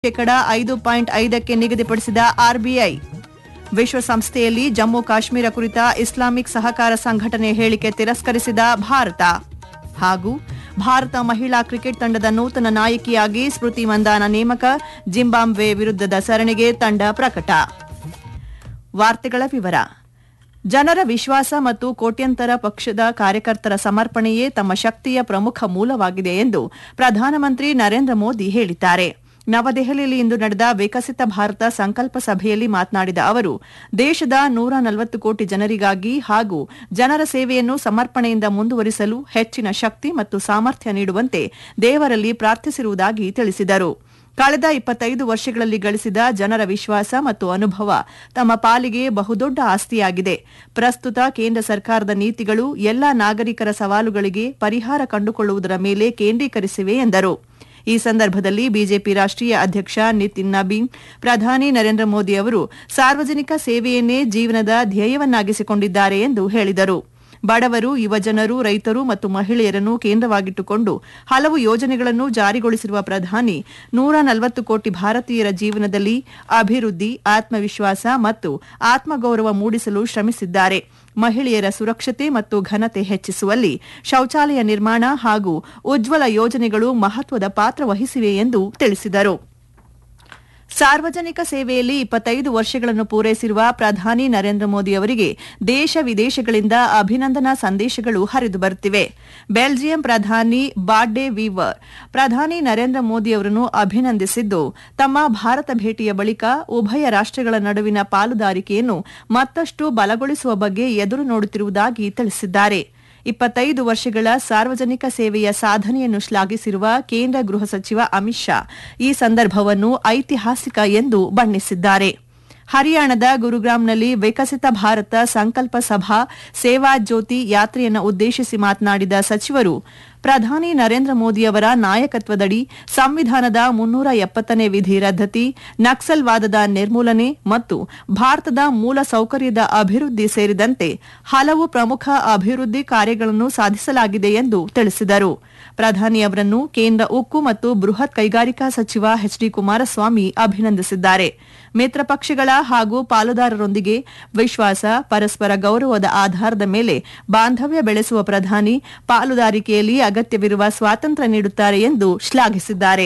ಶೇಕಡ ಐದು ಪಾಯಿಂಟ್ ಐದಕ್ಕೆ ನಿಗದಿಪಡಿಸಿದ ಆರ್ಬಿಐ ವಿಶ್ವಸಂಸ್ಥೆಯಲ್ಲಿ ಜಮ್ಮು ಕಾಶ್ಮೀರ ಕುರಿತ ಇಸ್ಲಾಮಿಕ್ ಸಹಕಾರ ಸಂಘಟನೆ ಹೇಳಿಕೆ ತಿರಸ್ಕರಿಸಿದ ಭಾರತ ಹಾಗೂ ಭಾರತ ಮಹಿಳಾ ಕ್ರಿಕೆಟ್ ತಂಡದ ನೂತನ ನಾಯಕಿಯಾಗಿ ಸ್ಮೃತಿ ಮಂದಾನ ನೇಮಕ ಜಿಂಬಾಬ್ವೆ ವಿರುದ್ಧದ ಸರಣಿಗೆ ತಂಡ ಪ್ರಕಟ ವಾರ್ತೆಗಳ ವಿವರ ಜನರ ವಿಶ್ವಾಸ ಮತ್ತು ಕೋಟ್ಯಂತರ ಪಕ್ಷದ ಕಾರ್ಯಕರ್ತರ ಸಮರ್ಪಣೆಯೇ ತಮ್ಮ ಶಕ್ತಿಯ ಪ್ರಮುಖ ಮೂಲವಾಗಿದೆ ಎಂದು ಪ್ರಧಾನಮಂತ್ರಿ ನರೇಂದ್ರ ಮೋದಿ ಹೇಳಿದ್ದಾರೆ ನವದೆಹಲಿಯಲ್ಲಿ ಇಂದು ನಡೆದ ವಿಕಸಿತ ಭಾರತ ಸಂಕಲ್ಪ ಸಭೆಯಲ್ಲಿ ಮಾತನಾಡಿದ ಅವರು ದೇಶದ ನೂರ ನಲವತ್ತು ಕೋಟಿ ಜನರಿಗಾಗಿ ಹಾಗೂ ಜನರ ಸೇವೆಯನ್ನು ಸಮರ್ಪಣೆಯಿಂದ ಮುಂದುವರಿಸಲು ಹೆಚ್ಚಿನ ಶಕ್ತಿ ಮತ್ತು ಸಾಮರ್ಥ್ಯ ನೀಡುವಂತೆ ದೇವರಲ್ಲಿ ಪ್ರಾರ್ಥಿಸಿರುವುದಾಗಿ ತಿಳಿಸಿದರು ಕಳೆದ ಇಪ್ಪತ್ತೈದು ವರ್ಷಗಳಲ್ಲಿ ಗಳಿಸಿದ ಜನರ ವಿಶ್ವಾಸ ಮತ್ತು ಅನುಭವ ತಮ್ಮ ಪಾಲಿಗೆ ಬಹುದೊಡ್ಡ ಆಸ್ತಿಯಾಗಿದೆ ಪ್ರಸ್ತುತ ಕೇಂದ್ರ ಸರ್ಕಾರದ ನೀತಿಗಳು ಎಲ್ಲಾ ನಾಗರಿಕರ ಸವಾಲುಗಳಿಗೆ ಪರಿಹಾರ ಕಂಡುಕೊಳ್ಳುವುದರ ಮೇಲೆ ಕೇಂದ್ರೀಕರಿಸಿವೆ ಎಂದರು ಈ ಸಂದರ್ಭದಲ್ಲಿ ಬಿಜೆಪಿ ರಾಷ್ಟ್ರೀಯ ಅಧ್ಯಕ್ಷ ನಿತಿನ್ ನಬೀನ್ ಪ್ರಧಾನಿ ನರೇಂದ್ರ ಮೋದಿ ಅವರು ಸಾರ್ವಜನಿಕ ಸೇವೆಯನ್ನೇ ಜೀವನದ ಧ್ಯೇಯವನ್ನಾಗಿಸಿಕೊಂಡಿದ್ದಾರೆ ಎಂದು ಹೇಳಿದರು ಬಡವರು ಯುವಜನರು ರೈತರು ಮತ್ತು ಮಹಿಳೆಯರನ್ನು ಕೇಂದ್ರವಾಗಿಟ್ಟುಕೊಂಡು ಹಲವು ಯೋಜನೆಗಳನ್ನು ಜಾರಿಗೊಳಿಸಿರುವ ಪ್ರಧಾನಿ ನೂರ ನಲವತ್ತು ಕೋಟಿ ಭಾರತೀಯರ ಜೀವನದಲ್ಲಿ ಅಭಿವೃದ್ಧಿ ಆತ್ಮವಿಶ್ವಾಸ ಮತ್ತು ಆತ್ಮಗೌರವ ಮೂಡಿಸಲು ಶ್ರಮಿಸಿದ್ದಾರೆ ಮಹಿಳೆಯರ ಸುರಕ್ಷತೆ ಮತ್ತು ಘನತೆ ಹೆಚ್ಚಿಸುವಲ್ಲಿ ಶೌಚಾಲಯ ನಿರ್ಮಾಣ ಹಾಗೂ ಉಜ್ವಲ ಯೋಜನೆಗಳು ಮಹತ್ವದ ಪಾತ್ರ ವಹಿಸಿವೆ ಎಂದು ತಿಳಿಸಿದರು ಸಾರ್ವಜನಿಕ ಸೇವೆಯಲ್ಲಿ ಇಪ್ಪತ್ತೈದು ವರ್ಷಗಳನ್ನು ಪೂರೈಸಿರುವ ಪ್ರಧಾನಿ ನರೇಂದ್ರ ಮೋದಿ ಅವರಿಗೆ ದೇಶ ವಿದೇಶಗಳಿಂದ ಅಭಿನಂದನಾ ಸಂದೇಶಗಳು ಹರಿದು ಬರುತ್ತಿವೆ ಬೆಲ್ಜಿಯಂ ಪ್ರಧಾನಿ ಬಾಡ್ಡೆ ವೀವರ್ ಪ್ರಧಾನಿ ನರೇಂದ್ರ ಮೋದಿ ಅವರನ್ನು ಅಭಿನಂದಿಸಿದ್ದು ತಮ್ಮ ಭಾರತ ಭೇಟಿಯ ಬಳಿಕ ಉಭಯ ರಾಷ್ಟಗಳ ನಡುವಿನ ಪಾಲುದಾರಿಕೆಯನ್ನು ಮತ್ತಷ್ಟು ಬಲಗೊಳಿಸುವ ಬಗ್ಗೆ ಎದುರು ನೋಡುತ್ತಿರುವುದಾಗಿ ತಿಳಿಸಿದ್ದಾರೆ ಇಪ್ಪತ್ತೈದು ವರ್ಷಗಳ ಸಾರ್ವಜನಿಕ ಸೇವೆಯ ಸಾಧನೆಯನ್ನು ಶ್ಲಾಘಿಸಿರುವ ಕೇಂದ್ರ ಗೃಹ ಸಚಿವ ಅಮಿತ್ ಶಾ ಈ ಸಂದರ್ಭವನ್ನು ಐತಿಹಾಸಿಕ ಎಂದು ಬಣ್ಣಿಸಿದ್ದಾರೆ ಹರಿಯಾಣದ ಗುರುಗ್ರಾಂನಲ್ಲಿ ವಿಕಸಿತ ಭಾರತ ಸಂಕಲ್ಪ ಸಭಾ ಸೇವಾ ಜ್ಯೋತಿ ಯಾತ್ರೆಯನ್ನು ಉದ್ದೇಶಿಸಿ ಮಾತನಾಡಿದ ಸಚಿವರು ಪ್ರಧಾನಿ ನರೇಂದ್ರ ಮೋದಿಯವರ ನಾಯಕತ್ವದಡಿ ಸಂವಿಧಾನದ ಮುನ್ನೂರ ಎಪ್ಪತ್ತನೇ ವಿಧಿ ರದ್ದತಿ ನಕ್ಸಲ್ವಾದದ ನಿರ್ಮೂಲನೆ ಮತ್ತು ಭಾರತದ ಮೂಲ ಸೌಕರ್ಯದ ಅಭಿವೃದ್ಧಿ ಸೇರಿದಂತೆ ಹಲವು ಪ್ರಮುಖ ಅಭಿವೃದ್ಧಿ ಕಾರ್ಯಗಳನ್ನು ಸಾಧಿಸಲಾಗಿದೆ ಎಂದು ತಿಳಿಸಿದರು ಪ್ರಧಾನಿ ಅವರನ್ನು ಕೇಂದ್ರ ಉಕ್ಕು ಮತ್ತು ಬೃಹತ್ ಕೈಗಾರಿಕಾ ಸಚಿವ ಎಚ್ ಡಿ ಕುಮಾರಸ್ವಾಮಿ ಅಭಿನಂದಿಸಿದ್ದಾರೆ ಮಿತ್ರ ಪಕ್ಷಗಳ ಹಾಗೂ ಪಾಲುದಾರರೊಂದಿಗೆ ವಿಶ್ವಾಸ ಪರಸ್ಪರ ಗೌರವದ ಆಧಾರದ ಮೇಲೆ ಬಾಂಧವ್ಯ ಬೆಳೆಸುವ ಪ್ರಧಾನಿ ಪಾಲುದಾರಿಕೆಯಲ್ಲಿ ಅಗತ್ಯವಿರುವ ಸ್ವಾತಂತ್ರ್ಯ ನೀಡುತ್ತಾರೆ ಎಂದು ಶ್ಲಾಘಿಸಿದ್ದಾರೆ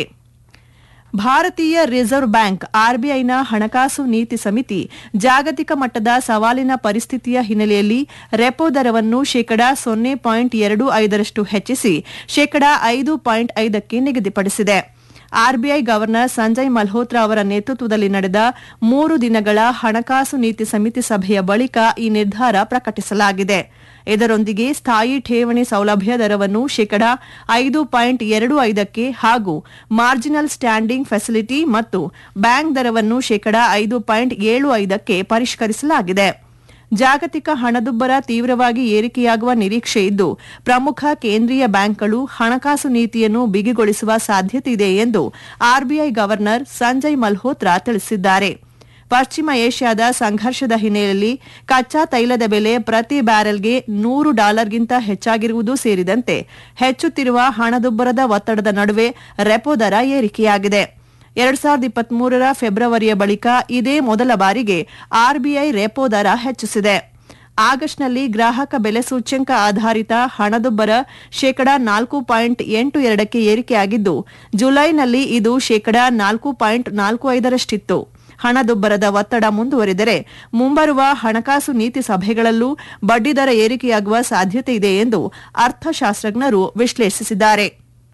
ಭಾರತೀಯ ರಿಸರ್ವ್ ಬ್ಯಾಂಕ್ ಆರ್ಬಿಐನ ಹಣಕಾಸು ನೀತಿ ಸಮಿತಿ ಜಾಗತಿಕ ಮಟ್ಟದ ಸವಾಲಿನ ಪರಿಸ್ಥಿತಿಯ ಹಿನ್ನೆಲೆಯಲ್ಲಿ ರೆಪೋ ದರವನ್ನು ಶೇಕಡಾ ಸೊನ್ನೆ ಪಾಯಿಂಟ್ ಎರಡು ಐದರಷ್ಟು ಹೆಚ್ಚಿಸಿ ಶೇಕಡಾ ಐದು ಪಾಯಿಂಟ್ ಐದಕ್ಕೆ ನಿಗದಿಪಡಿಸಿದೆ ಆರ್ಬಿಐ ಗವರ್ನರ್ ಸಂಜಯ್ ಮಲ್ಹೋತ್ರಾ ಅವರ ನೇತೃತ್ವದಲ್ಲಿ ನಡೆದ ಮೂರು ದಿನಗಳ ಹಣಕಾಸು ನೀತಿ ಸಮಿತಿ ಸಭೆಯ ಬಳಿಕ ಈ ನಿರ್ಧಾರ ಪ್ರಕಟಿಸಲಾಗಿದೆ ಇದರೊಂದಿಗೆ ಸ್ಥಾಯಿ ಠೇವಣಿ ಸೌಲಭ್ಯ ದರವನ್ನು ಶೇಕಡಾ ಐದು ಪಾಯಿಂಟ್ ಎರಡು ಐದಕ್ಕೆ ಹಾಗೂ ಮಾರ್ಜಿನಲ್ ಸ್ಟ್ಯಾಂಡಿಂಗ್ ಫೆಸಿಲಿಟಿ ಮತ್ತು ಬ್ಯಾಂಕ್ ದರವನ್ನು ಶೇಕಡಾ ಐದು ಪಾಯಿಂಟ್ ಏಳು ಐದಕ್ಕೆ ಪರಿಷ್ಕರಿಸಲಾಗಿದೆ ಜಾಗತಿಕ ಹಣದುಬ್ಬರ ತೀವ್ರವಾಗಿ ಏರಿಕೆಯಾಗುವ ನಿರೀಕ್ಷೆ ಇದ್ದು ಪ್ರಮುಖ ಕೇಂದ್ರೀಯ ಬ್ಯಾಂಕ್ಗಳು ಹಣಕಾಸು ನೀತಿಯನ್ನು ಬಿಗಿಗೊಳಿಸುವ ಸಾಧ್ಯತೆಯಿದೆ ಎಂದು ಆರ್ಬಿಐ ಗವರ್ನರ್ ಸಂಜಯ್ ಮಲ್ಹೋತ್ರಾ ತಿಳಿಸಿದ್ದಾರೆ ಪಶ್ಚಿಮ ಏಷ್ಯಾದ ಸಂಘರ್ಷದ ಹಿನ್ನೆಲೆಯಲ್ಲಿ ಕಚ್ಚಾ ತೈಲದ ಬೆಲೆ ಪ್ರತಿ ಬ್ಯಾರೆಲ್ಗೆ ನೂರು ಡಾಲರ್ಗಿಂತ ಹೆಚ್ಚಾಗಿರುವುದು ಸೇರಿದಂತೆ ಹೆಚ್ಚುತ್ತಿರುವ ಹಣದುಬ್ಬರದ ಒತ್ತಡದ ನಡುವೆ ರೆಪೋ ದರ ಏರಿಕೆಯಾಗಿದೆ ಎರಡ್ ಸಾವಿರದ ಇಪ್ಪತ್ಮೂರರ ಫೆಬ್ರವರಿಯ ಬಳಿಕ ಇದೇ ಮೊದಲ ಬಾರಿಗೆ ಆರ್ಬಿಐ ರೆಪೋ ದರ ಹೆಚ್ಚಿಸಿದೆ ಆಗಸ್ಟ್ನಲ್ಲಿ ಗ್ರಾಹಕ ಬೆಲೆ ಸೂಚ್ಯಂಕ ಆಧಾರಿತ ಹಣದುಬ್ಬರ ಶೇಕಡಾ ನಾಲ್ಕು ಪಾಯಿಂಟ್ ಎಂಟು ಎರಡಕ್ಕೆ ಏರಿಕೆಯಾಗಿದ್ದು ಜುಲೈನಲ್ಲಿ ಇದು ಶೇಕಡಾ ನಾಲ್ಕು ಪಾಯಿಂಟ್ ನಾಲ್ಕು ಐದರಷ್ಟಿತ್ತು ಹಣದುಬ್ಬರದ ಒತ್ತಡ ಮುಂದುವರಿದರೆ ಮುಂಬರುವ ಹಣಕಾಸು ನೀತಿ ಸಭೆಗಳಲ್ಲೂ ಬಡ್ಡಿದರ ಏರಿಕೆಯಾಗುವ ಸಾಧ್ಯತೆಯಿದೆ ಎಂದು ಅರ್ಥಶಾಸ್ತ್ರಜ್ಞರು ವಿಶ್ಲೇಷಿಸಿದ್ದಾರೆ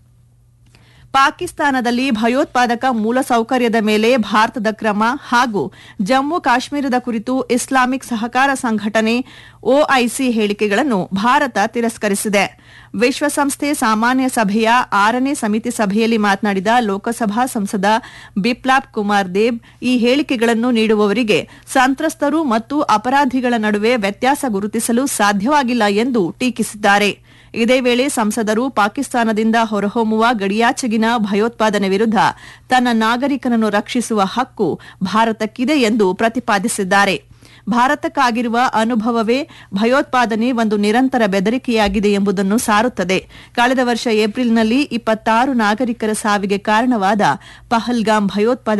ಪಾಕಿಸ್ತಾನದಲ್ಲಿ ಭಯೋತ್ಪಾದಕ ಮೂಲಸೌಕರ್ಯದ ಮೇಲೆ ಭಾರತದ ಕ್ರಮ ಹಾಗೂ ಜಮ್ಮು ಕಾಶ್ಮೀರದ ಕುರಿತು ಇಸ್ಲಾಮಿಕ್ ಸಹಕಾರ ಸಂಘಟನೆ ಒಐಸಿ ಹೇಳಿಕೆಗಳನ್ನು ಭಾರತ ತಿರಸ್ಕರಿಸಿದೆ ವಿಶ್ವಸಂಸ್ಥೆ ಸಾಮಾನ್ಯ ಸಭೆಯ ಆರನೇ ಸಮಿತಿ ಸಭೆಯಲ್ಲಿ ಮಾತನಾಡಿದ ಲೋಕಸಭಾ ಸಂಸದ ಬಿಪ್ಲಾಬ್ ಕುಮಾರ್ ದೇಬ್ ಈ ಹೇಳಿಕೆಗಳನ್ನು ನೀಡುವವರಿಗೆ ಸಂತ್ರಸ್ತರು ಮತ್ತು ಅಪರಾಧಿಗಳ ನಡುವೆ ವ್ಯತ್ಯಾಸ ಗುರುತಿಸಲು ಸಾಧ್ಯವಾಗಿಲ್ಲ ಎಂದು ಟೀಕಿಸಿದ್ದಾರೆ ಇದೇ ವೇಳೆ ಸಂಸದರು ಪಾಕಿಸ್ತಾನದಿಂದ ಹೊರಹೊಮ್ಮುವ ಗಡಿಯಾಚೆಗಿನ ಭಯೋತ್ಪಾದನೆ ವಿರುದ್ಧ ತನ್ನ ನಾಗರಿಕರನ್ನು ರಕ್ಷಿಸುವ ಹಕ್ಕು ಭಾರತಕ್ಕಿದೆ ಎಂದು ಪ್ರತಿಪಾದಿಸಿದ್ದಾರೆ ಭಾರತಕ್ಕಾಗಿರುವ ಅನುಭವವೇ ಭಯೋತ್ಪಾದನೆ ಒಂದು ನಿರಂತರ ಬೆದರಿಕೆಯಾಗಿದೆ ಎಂಬುದನ್ನು ಸಾರುತ್ತದೆ ಕಳೆದ ವರ್ಷ ಏಪ್ರಿಲ್ನಲ್ಲಿ ಇಪ್ಪತ್ತಾರು ನಾಗರಿಕರ ಸಾವಿಗೆ ಕಾರಣವಾದ ಪಹಲ್ಗಾಮ್ ಭಯೋತ್ಪಾದಕ